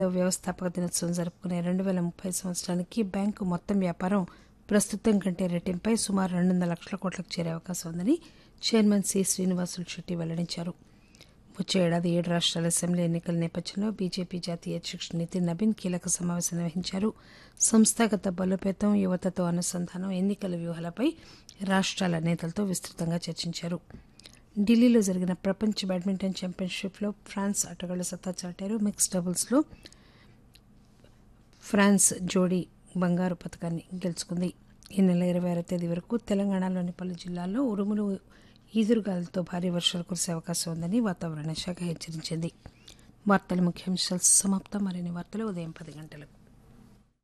వ్యవస్థాపక దినోత్సవం జరుపుకునే రెండు వేల ముప్పై సంవత్సరానికి బ్యాంకు మొత్తం వ్యాపారం ప్రస్తుతం కంటే రెట్టింపై సుమారు రెండు వందల లక్షల కోట్లకు చేరే అవకాశం ఉందని చైర్మన్ సి శ్రీనివాసులు శెట్టి వెల్లడించారు వచ్చే ఏడాది ఏడు రాష్ట్రాల అసెంబ్లీ ఎన్నికల నేపథ్యంలో బీజేపీ జాతీయ అధ్యక్షుడు నితిన్ నబీన్ కీలక సమావేశం నిర్వహించారు సంస్థాగత బలోపేతం యువతతో అనుసంధానం ఎన్నికల వ్యూహాలపై రాష్ట్రాల నేతలతో విస్తృతంగా చర్చించారు ఢిల్లీలో జరిగిన ప్రపంచ బ్యాడ్మింటన్ ఛాంపియన్షిప్లో ఫ్రాన్స్ ఆటగాళ్లు సత్తా చాటారు మిక్స్ డబుల్స్లో ఫ్రాన్స్ జోడీ బంగారు పథకాన్ని గెలుచుకుంది ఈ నెల ఇరవై ఆరో తేదీ వరకు తెలంగాణలోని పలు జిల్లాల్లో ఉరుములు ఈదురుగాలతో భారీ వర్షాలు కురిసే అవకాశం ఉందని వాతావరణ శాఖ హెచ్చరించింది వార్తల ముఖ్యాంశాలు సమాప్తం మరిన్ని వార్తలు ఉదయం పది గంటలకు